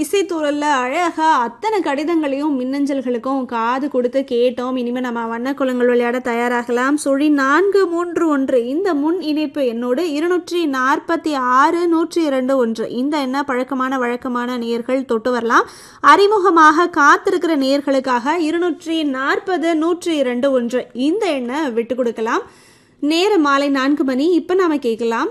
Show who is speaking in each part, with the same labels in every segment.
Speaker 1: இசைத்தூரல்ல அழகா அத்தனை கடிதங்களையும் மின்னஞ்சல்களுக்கும் காது கொடுத்து கேட்டோம் இனிமே நம்ம வண்ணக்குளங்கள் விளையாட தயாராகலாம் சுழி நான்கு மூன்று ஒன்று இந்த முன் இணைப்பு என்னோடு இருநூற்றி நாற்பத்தி ஆறு நூற்றி இரண்டு ஒன்று இந்த என்ன பழக்கமான வழக்கமான நேர்கள் தொட்டு வரலாம் அறிமுகமாக காத்திருக்கிற நேர்களுக்காக இருநூற்றி நாற்பது நூற்றி இரண்டு ஒன்று இந்த எண்ணை விட்டு கொடுக்கலாம் நேர மாலை நான்கு மணி இப்போ நாம கேட்கலாம்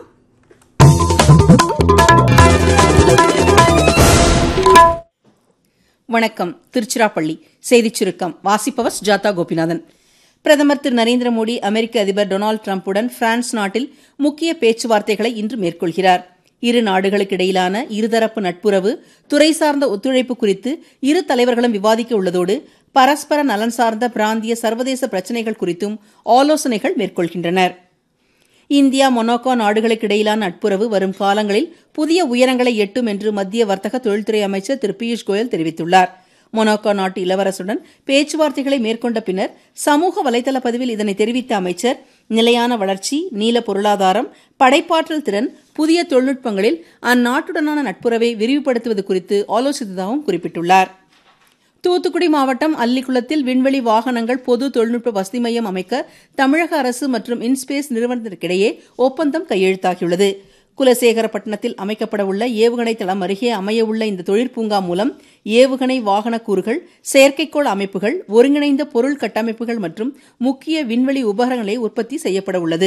Speaker 2: வணக்கம் திருச்சிராப்பள்ளி செய்திச் சுருக்கம் வாசிப்பவர் ஜாதா கோபிநாதன் பிரதமர் திரு நரேந்திர மோடி அமெரிக்க அதிபர் டொனால்டு டிரம்புடன் பிரான்ஸ் நாட்டில் முக்கிய பேச்சுவார்த்தைகளை இன்று மேற்கொள்கிறார் இரு நாடுகளுக்கிடையிலான இருதரப்பு நட்புறவு துறை சார்ந்த ஒத்துழைப்பு குறித்து இரு தலைவர்களும் விவாதிக்க உள்ளதோடு பரஸ்பர நலன் சார்ந்த பிராந்திய சர்வதேச பிரச்சினைகள் குறித்தும் ஆலோசனைகள் மேற்கொள்கின்றனர் இந்தியா மொனாக்கோ நாடுகளுக்கு இடையிலான நட்புறவு வரும் காலங்களில் புதிய உயரங்களை எட்டும் என்று மத்திய வர்த்தக தொழில்துறை அமைச்சர் திரு பியூஷ் கோயல் தெரிவித்துள்ளார் மொனாக்கோ நாட்டு இளவரசுடன் பேச்சுவார்த்தைகளை மேற்கொண்ட பின்னர் சமூக வலைதள பதிவில் இதனை தெரிவித்த அமைச்சர் நிலையான வளர்ச்சி நீல பொருளாதாரம் படைப்பாற்றல் திறன் புதிய தொழில்நுட்பங்களில் அந்நாட்டுடனான நட்புறவை விரிவுபடுத்துவது குறித்து ஆலோசித்ததாகவும் குறிப்பிட்டுள்ளார் தூத்துக்குடி மாவட்டம் அல்லிக்குளத்தில் விண்வெளி வாகனங்கள் பொது தொழில்நுட்ப வசதி மையம் அமைக்க தமிழக அரசு மற்றும் இன்ஸ்பேஸ் நிறுவனத்திற்கிடையே ஒப்பந்தம் கையெழுத்தாகியுள்ளது குலசேகரப்பட்டினத்தில் அமைக்கப்பட உள்ள ஏவுகணை தளம் அருகே அமையவுள்ள இந்த தொழிற்பூங்கா மூலம் ஏவுகணை வாகன கூறுகள் செயற்கைக்கோள் அமைப்புகள் ஒருங்கிணைந்த பொருள் கட்டமைப்புகள் மற்றும் முக்கிய விண்வெளி உபகரணங்களை உற்பத்தி செய்யப்பட உள்ளது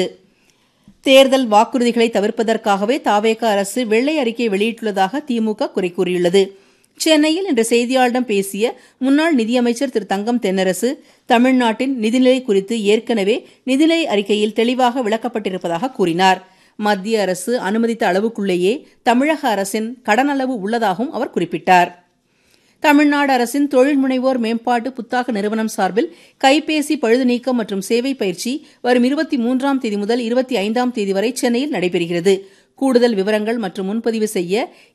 Speaker 2: தேர்தல் வாக்குறுதிகளை தவிர்ப்பதற்காகவே தாவேக அரசு வெள்ளை அறிக்கை வெளியிட்டுள்ளதாக திமுக குறை கூறியுள்ளது சென்னையில் இன்று செய்தியாளரிடம் பேசிய முன்னாள் நிதியமைச்சர் திரு தங்கம் தென்னரசு தமிழ்நாட்டின் நிதிநிலை குறித்து ஏற்கனவே நிதிநிலை அறிக்கையில் தெளிவாக விளக்கப்பட்டிருப்பதாக கூறினார் மத்திய அரசு அனுமதித்த அளவுக்குள்ளேயே தமிழக அரசின் கடன் அளவு உள்ளதாகவும் அவர் குறிப்பிட்டார் தமிழ்நாடு அரசின் தொழில் முனைவோர் மேம்பாட்டு புத்தாக்க நிறுவனம் சார்பில் கைபேசி பழுது நீக்கம் மற்றும் சேவை பயிற்சி வரும் இருபத்தி மூன்றாம் தேதி முதல் இருபத்தி ஐந்தாம் தேதி வரை சென்னையில் நடைபெறுகிறது கூடுதல் விவரங்கள் மற்றும் முன்பதிவு செய்ய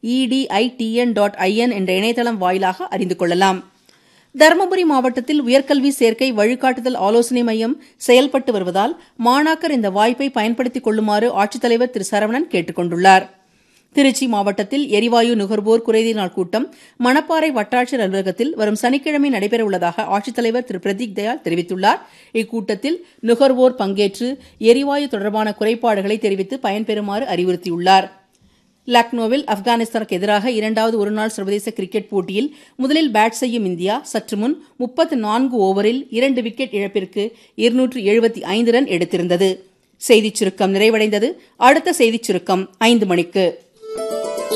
Speaker 2: இடிஐடிஎன் டாட் ஐஎன் என்ற இணையதளம் வாயிலாக அறிந்து கொள்ளலாம் தருமபுரி மாவட்டத்தில் உயர்கல்வி சேர்க்கை வழிகாட்டுதல் ஆலோசனை மையம் செயல்பட்டு வருவதால் மாணாக்கர் இந்த வாய்ப்பை பயன்படுத்திக் கொள்ளுமாறு ஆட்சித்தலைவர் திரு சரவணன் கேட்டுக் கொண்டுள்ளார் திருச்சி மாவட்டத்தில் எரிவாயு நுகர்வோர் குறைதீர் நாள் கூட்டம் மணப்பாறை வட்டாட்சியர் அலுவலகத்தில் வரும் சனிக்கிழமை நடைபெறவுள்ளதாக ஆட்சித்தலைவர் திரு பிரதீக் தயாள் தெரிவித்துள்ளார் இக்கூட்டத்தில் நுகர்வோர் பங்கேற்று எரிவாயு தொடர்பான குறைபாடுகளை தெரிவித்து பயன்பெறுமாறு அறிவுறுத்தியுள்ளார் லக்னோவில் ஆப்கானிஸ்தானுக்கு எதிராக இரண்டாவது ஒருநாள் சர்வதேச கிரிக்கெட் போட்டியில் முதலில் பேட் செய்யும் இந்தியா சற்று முன் முப்பத்து நான்கு ஓவரில் இரண்டு விக்கெட் இழப்பிற்கு இருநூற்று எழுபத்தி ஐந்து ரன் எடுத்திருந்தது செய்திச் சுருக்கம் நிறைவடைந்தது அடுத்த செய்திச் சுருக்கம் ஐந்து மணிக்கு